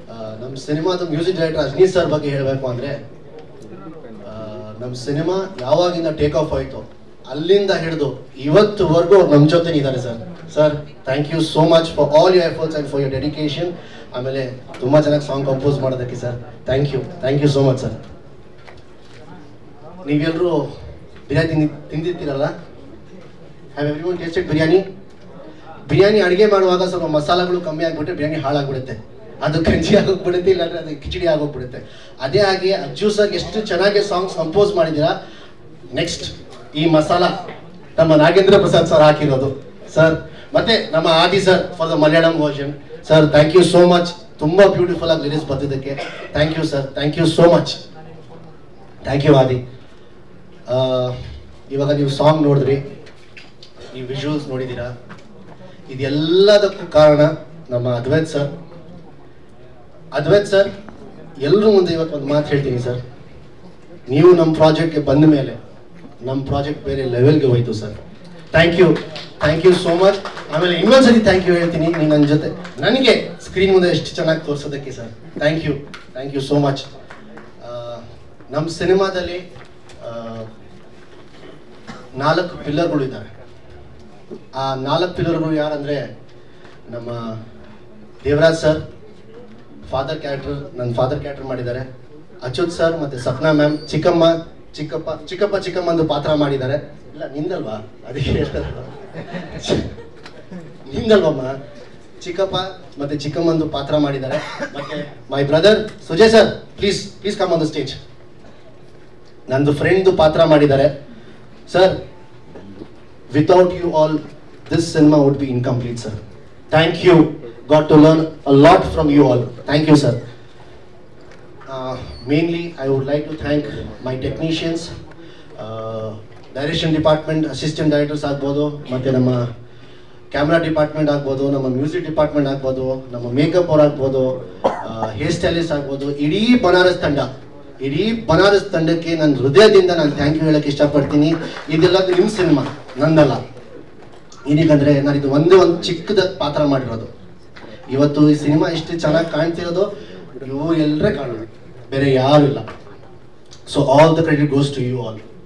ನಮ್ಮ ಸಿನಿಮಾದ music director ಅಜ್ನೀತ್ sir ಬಗ್ಗೆ ಹೇಳಬೇಕು ಅಂದರೆ ನಮ್ಮ ಸಿನಿಮಾ ಯಾವಾಗಿಂದ ಟೇಕ್ ಆಫ್ ಆಯಿತು ಅಲ್ಲಿಂದ ಹಿಡಿದು ಇವತ್ತುವರೆಗೂ ಅವ್ರು ನಮ್ಮ ಜೊತೆ ಇದ್ದಾರೆ sir sir thank you so much for all your efforts and for your dedication ಆಮೇಲೆ ತುಂಬ ಚೆನ್ನಾಗಿ ಸಾಂಗ್ ಕಂಪೋಸ್ ಮಾಡೋದಕ್ಕೆ sir thank you thank you so much sir ನೀವೆಲ್ಲರೂ ಬಿರಿಯಾನಿ ತಿಂದಿ ತಿಂದಿರ್ತೀರಲ್ಲ have everyone tasted biryani biryani ಅಡುಗೆ ಮಾಡುವಾಗ ಸ್ವಲ್ಪ ಮಸಾಲೆಗಳು ಕಮ್ಮಿ ಆಗಿಬಿಟ್ರೆ ಬಿರಿಯಾನಿ ಹಾಳಾಗ್ಬಿಡುತ್ತೆ ಅದು ಗಂಜಿ ಆಗೋಗ್ಬಿಡುತ್ತೆ ಇಲ್ಲಾಂದ್ರೆ ಅದು ಕಿಚಡಿ ಆಗೋಗ್ಬಿಡುತ್ತೆ ಅದೇ ಹಾಗೆ ಅಜ್ಜು ಸರ್ ಎಷ್ಟು ಚೆನ್ನಾಗಿ ಸಾಂಗ್ಸ್ ಕಂಪೋಸ್ ಮಾಡಿದ್ದೀರಾ ನೆಕ್ಸ್ಟ್ ಈ ಮಸಾಲ ನಮ್ಮ ನಾಗೇಂದ್ರ ಪ್ರಸಾದ್ ಸರ್ ಹಾಕಿರೋದು ಸರ್ ಮತ್ತೆ ನಮ್ಮ Aadi sir for the Malayalam version sir thank you so much ತುಂಬ ಬ್ಯೂಟಿಫುಲ್ ಆಗಿ ಲಿರಿಕ್ಸ್ ಬರ್ತಿದ್ದಕ್ಕೆ thank you sir thank you so much thank you Aadi ಆ, ಇವಾಗ ನೀವು ಸಾಂಗ್ ನೋಡಿದ್ರಿ ಈ ವಿಜುವಲ್ಸ್ ನೋಡಿದ್ದೀರಾ ಇದೆಲ್ಲದಕ್ಕೂ ಕಾರಣ ನಮ್ಮ ಅದ್ವೈತ್ ಸರ್ ಅದ್ವೈತ್ ಸರ್ ಎಲ್ಲರೂ ಮುಂದೆ ಇವತ್ತು ಒಂದು ಮಾತು ಹೇಳ್ತೀನಿ ಸರ್ ನೀವು ನಮ್ಮ ಪ್ರಾಜೆಕ್ಟ್ಗೆ ಬಂದ ಮೇಲೆ ನಮ್ಮ ಪ್ರಾಜೆಕ್ಟ್ ಬೇರೆ ಲೆವೆಲ್ಗೆ ಹೋಯ್ತು sir thank you thank you so much ಆಮೇಲೆ ಇನ್ನೊಂದ್ಸತಿ ಥ್ಯಾಂಕ್ ಯು ಹೇಳ್ತೀನಿ ನೀವು ನನ್ನ ಜೊತೆ ನನಗೆ ಸ್ಕ್ರೀನ್ ಮುಂದೆ ಎಷ್ಟು ಚೆನ್ನಾಗಿ ತೋರಿಸೋದಕ್ಕೆ sir thank you thank you so much ನಮ್ಮ ಸಿನಿಮಾದಲ್ಲಿ ಆ, ನಾಲ್ಕು ಪಿಲ್ಲರ್ಗಳು ಇದ್ದಾವೆ ಆ ನಾಲ್ಕು ಪಿಲ್ಲರ್ಗಳು ಯಾರಂದ್ರೆ ನಮ್ಮ ದೇವರಾಜ್ ಸರ್ ಫಾದರ್ ಕ್ಯಾರೆಕ್ಟರ್ ನನ್ನ ಫಾದರ್ ಕ್ಯಾರೆಕ್ಟರ್ ಮಾಡಿದ್ದಾರೆ ಅಚ್ಯುತ್ ಸರ್ ಮತ್ತೆ ಸಪ್ನಾ ಮ್ಯಾಮ್ ಚಿಕ್ಕಮ್ಮ ಚಿಕ್ಕಪ್ಪ ಚಿಕ್ಕಪ್ಪ ಚಿಕ್ಕಮ್ಮಂದು ಪಾತ್ರ ಮಾಡಿದ್ದಾರೆ ಇಲ್ಲ ನಿಂದಲ್ವಾ ಅದಕ್ಕೆ ಹೇಳ್ತಾರಲ್ಲ. ನಿಂದಲ್ವಮ್ಮ ಚಿಕ್ಕಪ್ಪ ಮತ್ತೆ ಚಿಕ್ಕಮ್ಮಂದು ಪಾತ್ರ ಮಾಡಿದ್ದಾರೆ ಮತ್ತೆ my brother Sujay sir please please come on the stage ನಂದು ಫ್ರೆಂಡ್ದು ಪಾತ್ರ ಮಾಡಿದ್ದಾರೆ sir without you all this cinema would be incomplete sir thank you got to learn a lot from you all thank you sir mainly I would like to thank my technicians direction department assistant directors ಆಗ್ಬೋದು ಮತ್ತು ನಮ್ಮ camera department ಆಗ್ಬೋದು ನಮ್ಮ music department ಆಗ್ಬೋದು ನಮ್ಮ makeup ಅವ್ರು ಆಗ್ಬೋದು hair stylist ಆಗ್ಬೋದು ಇಡೀ ಬನಾರಸ್ ತಂಡ ಇಡೀ ಬನಾರಸ್ ತಂಡಕ್ಕೆ ನನ್ನ ಹೃದಯದಿಂದ ನಾನು ಥ್ಯಾಂಕ್ ಯು ಹೇಳಕ್ಕೆ ಇಷ್ಟಪಡ್ತೀನಿ ಇದೆಲ್ಲ ನಿಮ್ಮ ಸಿನಿಮಾ ನಂದಲ್ಲ ಏನಕ್ಕಂದ್ರೆ ನಾನು ಇದು ಒಂದೇ ಒಂದು ಚಿಕ್ಕದ ಪಾತ್ರ ಮಾಡಿರೋದು ಇವತ್ತು ಈ ಸಿನಿಮಾ ಇಷ್ಟು ಚೆನ್ನಾಗಿ ಕಾಣ್ತಿರೋದು ಇವು ಎಲ್ಲರೇ ಕಾಣೋದು ಬೇರೆ ಯಾರು ಇಲ್ಲ so all the credit goes to you all